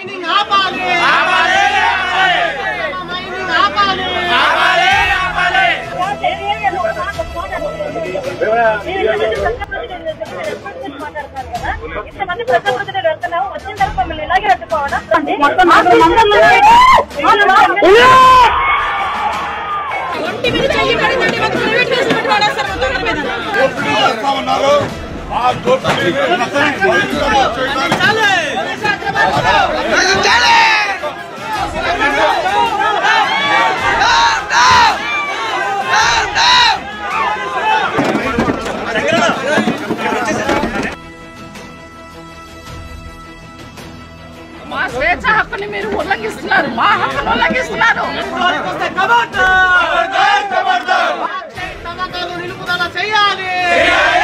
mining ఆపాలి mining ఆపాలి ఇంతమంది ప్రజాప్రతినిధులు వెళ్తున్నావు వచ్చిన తర్వాత మమ్మల్ని ఇలాగే అడ్డుకోవడం ఒంటి మీద చెయ్యి పడిందండి ఒక ప్రైవేట్ కేసు పెట్టి వాడేస్తారు మొత్తం అందరి మీద చేస్తా ఉన్నారు ఆ దోపిడీ మా స్వేచ్ఛ హక్కుని మీరు ఉల్లంఘిస్తున్నారు మా హక్కును ఉల్లంఘిస్తున్నారు తవ్వకాలు నిలుపుదల చేయాలి